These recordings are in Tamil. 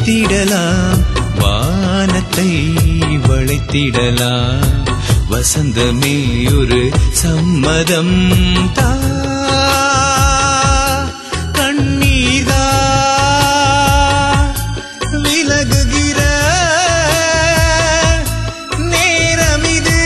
ஜெயித்திடலாம் வானத்தை வளைத்திடலாம் வசந்தமே ஒரு சம்மதம் தா கண்ணீரா விலகுகிற நேரம் இது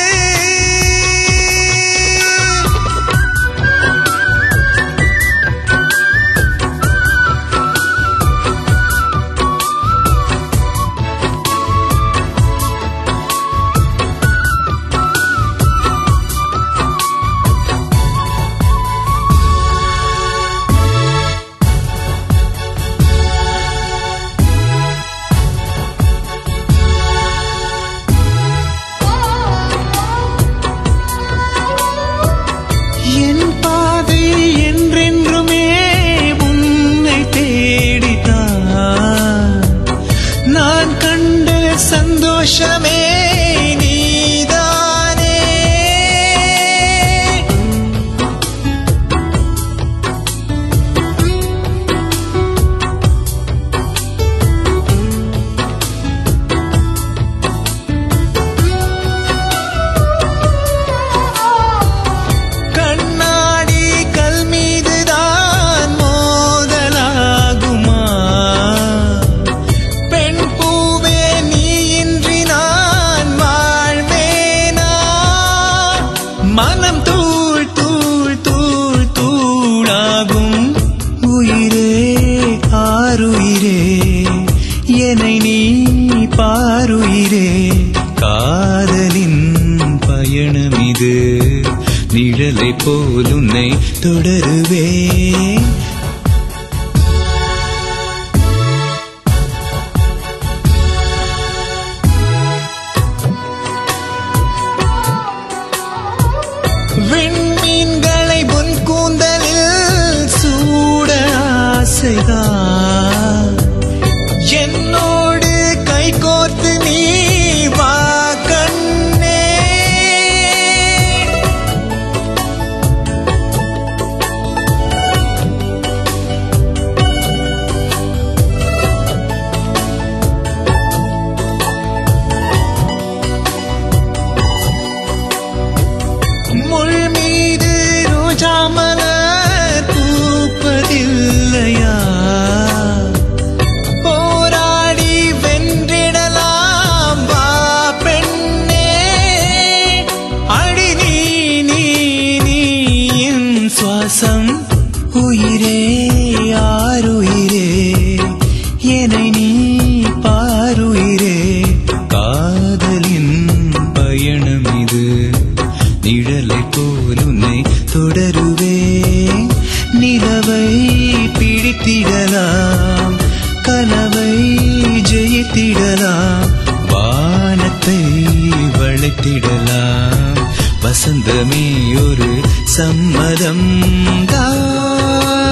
என் பாதை என்றென்றுமே உன்னை தேடித்தான் நான் கண்ட சந்தோஷமே நீதானே கண்ணாடி கல் மீதுதான் மோதலாகுமா பெண் பூவே நீ இன்றி நான் வாழ்வேனா மனம் தூள் தூள் தூள் தூளாகும் உயிரே ஆறுயிரே என்னை நீ பாருயிரே காதலின் பயணம் இது நிழலை போல் உன்னை தொடருவேன் விண்மீன்களை உன் கூந்தலில் சூட ஆசைதான் என்னோடு கைகோர்த்து நீ வா கண்ணே முள் மீது ரோஜா மலர் பூப்பதில்லையா போராடி வென்றிடலாம் வா பெண்ணே அடி நீ நீ நீ என் சுவாசம் உயிரே ஆறுயிரே என்னை நீ பாருயிரே காதலின் பயணம் இது நிழலை போல் உன்னை தொடருவே நிலவை பிடித்திடலாம் கனவை ஜெயித்திடலாம் வானத்தை வளைத்திடலாம் வசந்தமே ஒரு சம்மதம் தான்